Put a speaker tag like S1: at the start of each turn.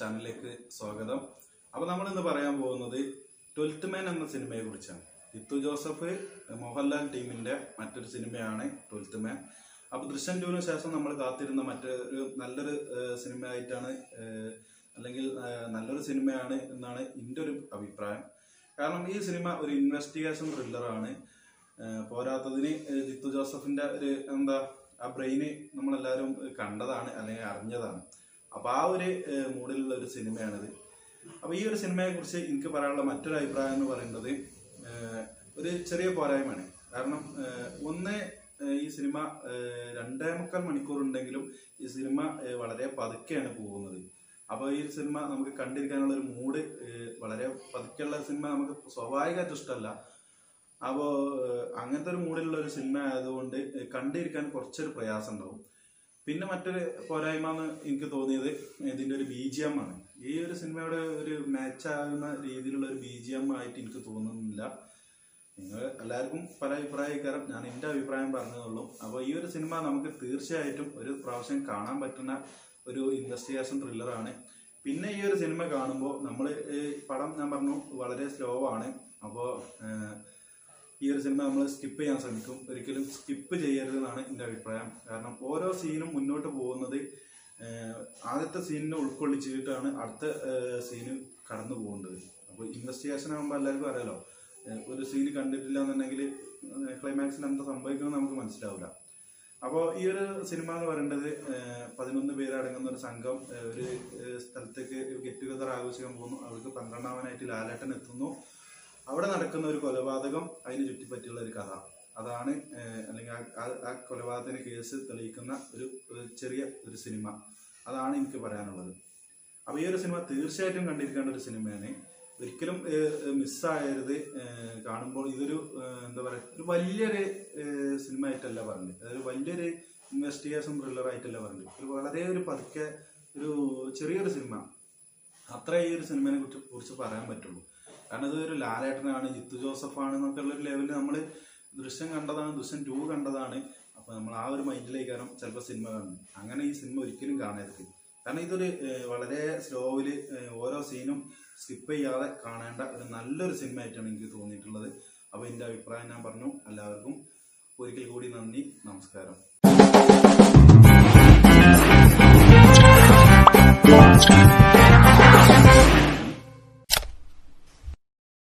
S1: ചാനലിലേക്ക് സ്വാഗതം അപ്പൊ നമ്മൾ ഇന്ന് പറയാൻ പോകുന്നത് ട്വൽത്ത് മാൻ എന്ന സിനിമയെ കുറിച്ചാണ് ജിത്തു ജോസഫ് മോഹൻലാൽ ടീമിന്റെ മറ്റൊരു സിനിമയാണ് ട്വൽത്ത് മാൻ അപ്പൊ ദൃശ്യം ടൂവിന് ശേഷം നമ്മൾ കാത്തിരുന്ന മറ്റൊരു നല്ലൊരു ഏഹ്, സിനിമയായിട്ടാണ് ഏഹ്, അല്ലെങ്കിൽ ഏഹ്, നല്ലൊരു സിനിമയാണ് എന്നാണ് എൻ്റെ ഒരു അഭിപ്രായം കാരണം ഈ സിനിമ ഒരു ഇൻവെസ്റ്റിഗേഷൻ ത്രില്ലറാണ് ഏഹ്, പോരാത്തതിന് ഏഹ്, ജിത്തു ജോസഫിന്റെ ഒരു എന്താ ആ ബ്രെയിന് നമ്മളെല്ലാവരും കണ്ടതാണ് അല്ലെങ്കിൽ അറിഞ്ഞതാണ് അപ്പൊ ആ ഒരു ഏഹ്, മൂഡിലുള്ള ഒരു സിനിമയാണിത് അപ്പൊ ഈ ഒരു സിനിമയെ കുറിച്ച് എനിക്ക് പറയാനുള്ള മറ്റൊരു അഭിപ്രായം എന്ന് പറയുന്നത് ഏഹ്, ഒരു ചെറിയ പോരായ്മയാണ് കാരണം ഏഹ്, ഒന്ന് ഏഹ്, ഈ സിനിമ ഏഹ്, രണ്ടേ മുക്കാൽ മണിക്കൂർ ഉണ്ടെങ്കിലും ഈ സിനിമ ഏഹ്, വളരെ പതുക്കെയാണ് പോകുന്നത് അപ്പോൾ ഈ സിനിമ നമുക്ക് കണ്ടിരിക്കാനുള്ള ഒരു മൂഡ് വളരെ പതുക്കെയുള്ള സിനിമ നമുക്ക് സ്വാഭാവികമായിട്ട് ഇഷ്ടമല്ല അപ്പോൾ അങ്ങനത്തെ ഒരു മൂഡിലുള്ള ഒരു സിനിമ ആയതുകൊണ്ട് ഏഹ്, കണ്ടിരിക്കാൻ കുറച്ചൊരു പ്രയാസം ഉണ്ടാവും പിന്നെ മറ്റൊരു പോരായ്മ എന്ന് എനിക്ക് തോന്നിയത് ഇതിന്റെ ഒരു ബി ജി എം ആണ് ഈ ഒരു സിനിമയുടെ ഒരു മാച്ച് ആകുന്ന രീതിയിലുള്ള ഒരു ബി ജി എം ആയിട്ട് എനിക്ക് തോന്നുന്നില്ല നിങ്ങൾ എല്ലാവർക്കും പല അഭിപ്രായക്കാരും ഞാൻ എൻ്റെ അഭിപ്രായം പറഞ്ഞതുള്ളൂ അപ്പോൾ ഈ ഒരു സിനിമ നമുക്ക് തീർച്ചയായിട്ടും ഒരു പ്രാവശ്യം കാണാൻ പറ്റുന്ന ഒരു ഇൻവെസ്റ്റിഗേഷൻ ത്രില്ലറാണ് പിന്നെ ഈ ഒരു സിനിമ കാണുമ്പോൾ നമ്മൾ പടം ഞാൻ പറഞ്ഞു വളരെ സ്ലോ ആണ് അപ്പോൾ ഈ ഒരു സിനിമ നമ്മൾ സ്കിപ്പ് ചെയ്യാൻ ശ്രമിക്കും ഒരിക്കലും സ്കിപ്പ് ചെയ്യരുതെന്നാണ് എൻ്റെ അഭിപ്രായം കാരണം ഓരോ സീനും മുന്നോട്ട് പോകുന്നത് ഏഹ്, ആദ്യത്തെ സീനിനെ ഉൾക്കൊള്ളിച്ചിട്ടാണ് അടുത്ത സീന് കടന്നു പോകേണ്ടത് അപ്പോൾ ഇൻവെസ്റ്റിഗേഷൻ ആകുമ്പോൾ എല്ലാവർക്കും അറിയാലോ ഏഹ്, ഒരു സീന് കണ്ടിട്ടില്ല എന്നുണ്ടെങ്കിൽ ക്ലൈമാക്സിൽ എന്താ സംഭവിക്കുമെന്ന് നമുക്ക് മനസ്സിലാവില്ല അപ്പോൾ ഈ ഒരു സിനിമ എന്ന് പറയുന്നത് ഏഹ്, പതിനൊന്ന് പേരടങ്ങുന്ന ഒരു സംഘം ഏഹ്, ഒരു ഏഹ്, സ്ഥലത്തേക്ക് ഗെറ്റ് ടുഗദർ ആഘോഷിക്കാൻ പോകുന്നു അവർക്ക് പന്ത്രണ്ടാമനായിട്ട് ലാലേട്ടൻ എത്തുന്നു അവിടെ നടക്കുന്ന ഒരു കൊലപാതകം അതിന് ചുറ്റിപ്പറ്റിയുള്ള ഒരു കഥ അതാണ് ഏഹ്, അല്ലെങ്കിൽ ആ- ആ- ആ കൊലപാതകത്തിന് കേസ് തെളിയിക്കുന്ന ഒരു ഒരു ചെറിയ ഒരു സിനിമ അതാണ് എനിക്ക് പറയാനുള്ളത് അപ്പൊ ഈ ഒരു സിനിമ തീർച്ചയായിട്ടും കണ്ടിരിക്കേണ്ട ഒരു സിനിമയാണ് ഒരിക്കലും മിസ്സായരുത് കാണുമ്പോൾ ഇതൊരു ഏഹ്, എന്താ പറയുക ഒരു വലിയൊരു ഏഹ്, സിനിമ ആയിട്ടല്ല പറഞ്ഞത് അതൊരു വലിയൊരു ഇൻവെസ്റ്റിഗേഷൻ ത്രില്ലർ ആയിട്ടല്ല പറഞ്ഞത് ഒരു വളരെ ഒരു പതുക്കെ ഒരു ചെറിയൊരു സിനിമ അത്ര ഈ ഒരു സിനിമയെ കുറിച്ച് കുറിച്ച് പറയാൻ പറ്റുള്ളൂ കാരണം ഇത് ഒരു ലാലേട്ടനാണ് ജിത്തു ജോസഫ് ആണ് എന്നൊക്കെ ഉള്ള ഒരു ലെവലിൽ നമ്മൾ ദൃശ്യം കണ്ടതാണ് ദൃശ്യം ടു കണ്ടതാണ് അപ്പൊ നമ്മൾ ആ ഒരു മൈൻഡിലേക്കാണ് ചിലപ്പോൾ സിനിമ കാണുന്നത് അങ്ങനെ ഈ സിനിമ ഒരിക്കലും കാണരുത് കാരണം ഇതൊരു ഏഹ്, വളരെ സ്ലോവില് ഓരോ സീനും സ്കിപ്പ് ചെയ്യാതെ കാണേണ്ട ഒരു നല്ലൊരു സിനിമ ആയിട്ടാണ് എനിക്ക് തോന്നിയിട്ടുള്ളത് അപ്പൊ എന്റെ അഭിപ്രായം ഞാൻ പറഞ്ഞു എല്ലാവർക്കും ഒരിക്കൽ കൂടി നന്ദി നമസ്കാരം
S2: Thank you.